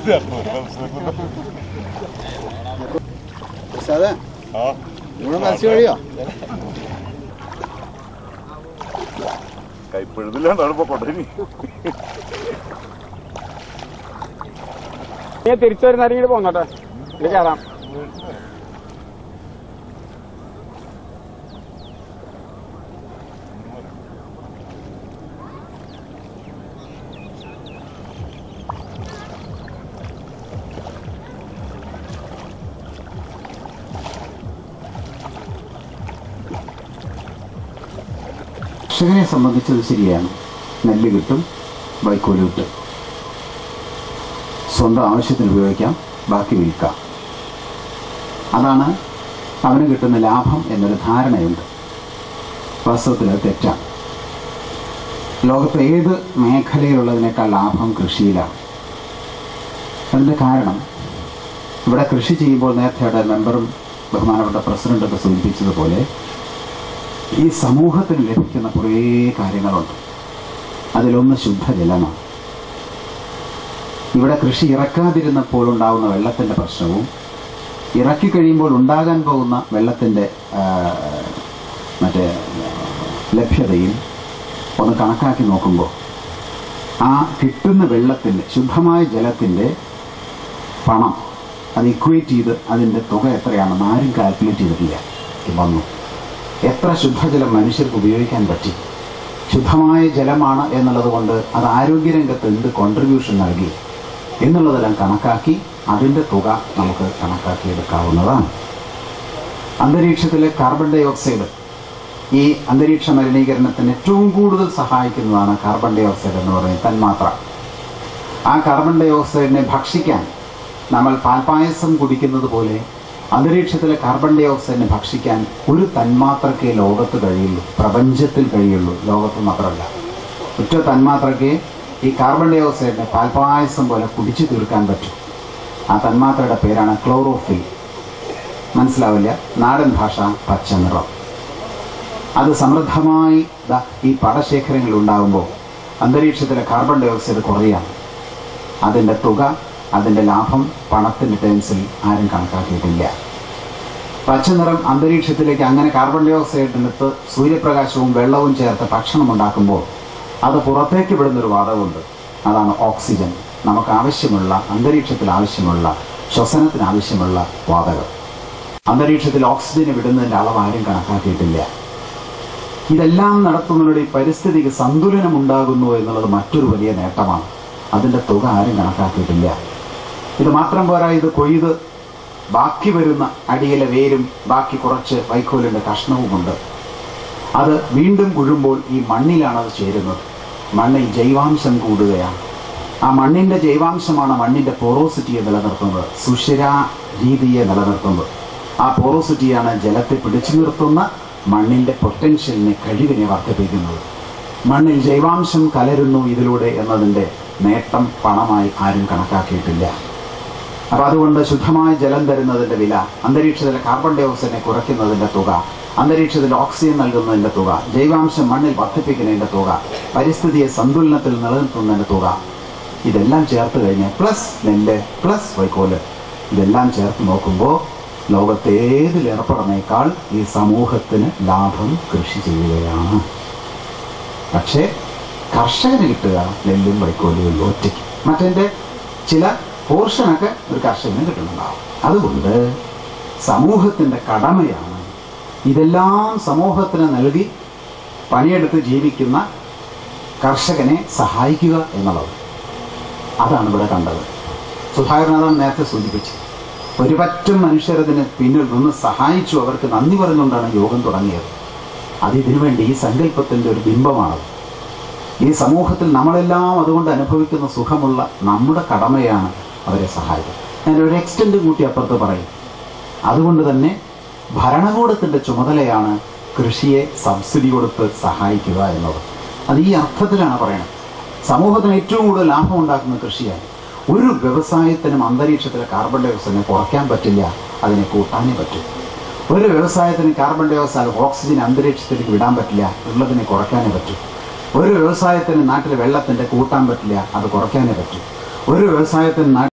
സാറേ ഇവിടെ മത്സ്യം കഴിയോ കൈപ്പഴുതില്ലാണ്ടാണ് ഇപ്പൊ കൊണ്ടുവരി നീ തിരിച്ചു വരുന്ന ആരെങ്കിലും പോന്നോട്ടെ ഇത് കയറാം കർഷകനെ സംബന്ധിച്ചത് ശരിയാണ് നെല്ല് കിട്ടും വൈക്കോല് കിട്ടും സ്വന്തം ആവശ്യത്തിന് ഉപയോഗിക്കാം ബാക്കി വിൽക്കാം അതാണ് അവന് കിട്ടുന്ന ലാഭം എന്നൊരു ധാരണയുണ്ട് വാസ്തവത്തിൽ അത് തെറ്റാണ് ലോകത്ത് ഏത് മേഖലയിലുള്ളതിനേക്കാൾ ലാഭം കൃഷിയിലാണ് അതിൻ്റെ കാരണം ഇവിടെ കൃഷി ചെയ്യുമ്പോൾ നേരത്തെ അവിടെ മെമ്പറും ബഹുമാനപ്പെട്ട പ്രസിഡന്റൊക്കെ സൂചിപ്പിച്ചതുപോലെ ഈ സമൂഹത്തിന് ലഭിക്കുന്ന കുറേ കാര്യങ്ങളുണ്ട് അതിലൊന്ന് ശുദ്ധജലമാണ് ഇവിടെ കൃഷി ഇറക്കാതിരുന്നപ്പോൾ ഉണ്ടാകുന്ന വെള്ളത്തിൻ്റെ പ്രശ്നവും ഇറക്കി കഴിയുമ്പോൾ ഉണ്ടാകാൻ പോകുന്ന വെള്ളത്തിൻ്റെ ആ, മറ്റേ ലഭ്യതയും ഒന്ന് കണക്കാക്കി നോക്കുമ്പോൾ ആ കിട്ടുന്ന വെള്ളത്തിൻ്റെ ശുദ്ധമായ ജലത്തിൻ്റെ പണം അത് ഇക്വേറ്റ് ചെയ്ത് അതിൻ്റെ തുക എത്രയാണെന്ന് ആരും കാൽക്കുലേറ്റ് ചെയ്തിട്ടില്ല വന്നു എത്ര ശുദ്ധജലം മനുഷ്യർക്ക് ഉപയോഗിക്കാൻ പറ്റി ശുദ്ധമായ ജലമാണ് എന്നുള്ളത് കൊണ്ട് അത് ആരോഗ്യരംഗത്ത് എന്ത് കോൺട്രിബ്യൂഷൻ നൽകി എന്നുള്ളതെല്ലാം കണക്കാക്കി അതിൻ്റെ തുക നമുക്ക് കണക്കാക്കിയെടുക്കാവുന്നതാണ് അന്തരീക്ഷത്തിലെ കാർബൺ ഡൈ ഓക്സൈഡ് ഈ അന്തരീക്ഷ മലിനീകരണത്തിന് ഏറ്റവും കൂടുതൽ സഹായിക്കുന്നതാണ് കാർബൺ ഡൈ ഓക്സൈഡ് എന്ന് പറയുന്നത് തന്മാത്ര ആ കാർബൺ ഡൈ ഓക്സൈഡിനെ ഭക്ഷിക്കാൻ നമ്മൾ പാൽപ്പായസം കുടിക്കുന്നത് പോലെ അന്തരീക്ഷത്തിലെ കാർബൺ ഡൈ ഓക്സൈഡിനെ ഭക്ഷിക്കാൻ ഒരു തന്മാത്രക്കേ ലോകത്ത് കഴിയുള്ളൂ പ്രപഞ്ചത്തിൽ കഴിയുള്ളൂ ലോകത്ത് മാത്രമല്ല ഒറ്റ തന്മാത്രയ്ക്ക് ഈ കാർബൺ ഡൈ ഓക്സൈഡിനെ പാൽപ്പായസം പോലെ കുടിച്ചു തീർക്കാൻ പറ്റും ആ തന്മാത്രയുടെ പേരാണ് ക്ലോറോഫിൽ മനസ്സിലാവില്ല നാടൻ ഭാഷ പച്ച നിറം അത് സമൃദ്ധമായി ദാ ഈ പടശേഖരങ്ങൾ ഉണ്ടാകുമ്പോൾ അന്തരീക്ഷത്തിലെ കാർബൺ ഡൈ ഓക്സൈഡ് കുറയാണ് അതിൻ്റെ തുക അതിൻ്റെ ലാഭം പണത്തിൻ്റെ ടേംസിൽ ആരും കണക്കാക്കിയിട്ടില്ല പച്ചനിറം അന്തരീക്ഷത്തിലേക്ക് അങ്ങനെ കാർബൺ ഡൈ ഓക്സൈഡിനകത്ത് സൂര്യപ്രകാശവും വെള്ളവും ചേർത്ത് ഭക്ഷണം ഉണ്ടാക്കുമ്പോൾ അത് പുറത്തേക്ക് വിടുന്നൊരു വാതകമുണ്ട് അതാണ് ഓക്സിജൻ നമുക്ക് ആവശ്യമുള്ള അന്തരീക്ഷത്തിൽ ആവശ്യമുള്ള ശ്വസനത്തിന് ആവശ്യമുള്ള വാതകം അന്തരീക്ഷത്തിൽ ഓക്സിജന് വിടുന്നതിൻ്റെ അളവ് ആരും കണക്കാക്കിയിട്ടില്ല ഇതെല്ലാം നടത്തുന്നതിലൂടെ ഈ പരിസ്ഥിതിക്ക് സന്തുലനം ഉണ്ടാകുന്നു എന്നുള്ളത് മറ്റൊരു വലിയ നേട്ടമാണ് അതിൻ്റെ തുക ആരും കണക്കാക്കിയിട്ടില്ല ഇത് മാത്രം പോരാ ഇത് കൊയ്ത് ബാക്കി വരുന്ന അടിയിലെ വേരും ബാക്കി കുറച്ച് വൈക്കോലിൻ്റെ കഷ്ണവുമുണ്ട് അത് വീണ്ടും കുഴുമ്പോൾ ഈ മണ്ണിലാണ് അത് ചേരുന്നത് മണ്ണിൽ ജൈവാംശം കൂടുകയാണ് ആ മണ്ണിൻ്റെ ജൈവാംശമാണ് മണ്ണിൻ്റെ പോറോസിറ്റിയെ നിലനിർത്തുന്നത് സുഷിര രീതിയെ നിലനിർത്തുന്നത് ആ പോറോസിറ്റിയാണ് ജലത്തെ പിടിച്ചു നിർത്തുന്ന മണ്ണിൻ്റെ പൊട്ടൻഷ്യലിനെ കഴിവിനെ വർദ്ധിപ്പിക്കുന്നത് മണ്ണിൽ ജൈവാംശം കലരുന്നു ഇതിലൂടെ എന്നതിൻ്റെ നേട്ടം പണമായി ആരും കണക്കാക്കിയിട്ടില്ല അപ്പോൾ അതുകൊണ്ട് ശുദ്ധമായ ജലം തരുന്നതിൻ്റെ വില അന്തരീക്ഷത്തിലെ കാർബൺ ഡൈ ഓക്സൈഡിനെ കുറയ്ക്കുന്നതിൻ്റെ തുക അന്തരീക്ഷത്തിൽ ഓക്സിജൻ നൽകുന്നതിൻ്റെ തുക ജൈവാംശം മണ്ണിൽ വർദ്ധിപ്പിക്കുന്നതിൻ്റെ തുക പരിസ്ഥിതിയെ സന്തുലനത്തിൽ നിലനിർത്തുന്നതിൻ്റെ തുക ഇതെല്ലാം ചേർത്ത് കഴിഞ്ഞാൽ പ്ലസ് നെല്ല് പ്ലസ് വൈക്കോല് ഇതെല്ലാം ചേർത്ത് നോക്കുമ്പോൾ ലോകത്തെ ഏതിലേർപ്പെടുന്നേക്കാൾ ഈ സമൂഹത്തിന് ലാഭം കൃഷി ചെയ്യുകയാണ് പക്ഷേ കർഷകന് കിട്ടുക നെല്ലും വൈക്കോലും ഒറ്റയ്ക്ക് മറ്റതിൻ്റെ ചില പോർഷനൊക്കെ ഒരു കർഷകന് കിട്ടുന്നുണ്ടാവും അതുകൊണ്ട് സമൂഹത്തിൻ്റെ കടമയാണ് ഇതെല്ലാം സമൂഹത്തിന് നൽകി പണിയെടുത്ത് ജീവിക്കുന്ന കർഷകനെ സഹായിക്കുക എന്നുള്ളത് അതാണ് ഇവിടെ കണ്ടത് സുധാകരനാഥൻ നേരത്തെ സൂചിപ്പിച്ചു ഒരു പറ്റം മനുഷ്യരതിന് പിന്നിൽ നിന്ന് സഹായിച്ചു അവർക്ക് നന്ദി പറഞ്ഞുകൊണ്ടാണ് യോഗം തുടങ്ങിയത് അത് ഇതിനു വേണ്ടി ഈ സങ്കല്പത്തിൻ്റെ ഒരു ബിംബമാണത് ഈ സമൂഹത്തിൽ നമ്മളെല്ലാം അതുകൊണ്ട് അനുഭവിക്കുന്ന സുഖമുള്ള നമ്മുടെ കടമയാണ് അവരെ സഹായിക്കുക ഞാൻ ഒരു എക്സ്റ്റൻഡ് കൂട്ടി അപ്പുറത്ത് പറയും അതുകൊണ്ട് തന്നെ ഭരണകൂടത്തിൻ്റെ ചുമതലയാണ് കൃഷിയെ സബ്സിഡി കൊടുത്ത് സഹായിക്കുക എന്നത് അത് ഈ അർത്ഥത്തിലാണ് പറയുന്നത് സമൂഹത്തിന് ഏറ്റവും കൂടുതൽ ലാഭം ഉണ്ടാക്കുന്ന കൃഷിയാണ് ഒരു വ്യവസായത്തിനും അന്തരീക്ഷത്തിലെ കാർബൺ ഡൈ ഓക്സൈഡിനെ കുറയ്ക്കാൻ പറ്റില്ല അതിനെ കൂട്ടാനേ പറ്റും ഒരു വ്യവസായത്തിന് കാർബൺ ഡൈ ഓക്സൈഡ് ഓക്സിജൻ അന്തരീക്ഷത്തിലേക്ക് വിടാൻ പറ്റില്ല ഉള്ളതിനെ കുറയ്ക്കാനേ പറ്റും ഒരു വ്യവസായത്തിന് നാട്ടിലെ വെള്ളത്തിൻ്റെ കൂട്ടാൻ പറ്റില്ല അത് കുറയ്ക്കാനേ പറ്റും ഒരു വ്യവസായത്തിന് നാട്ടിൽ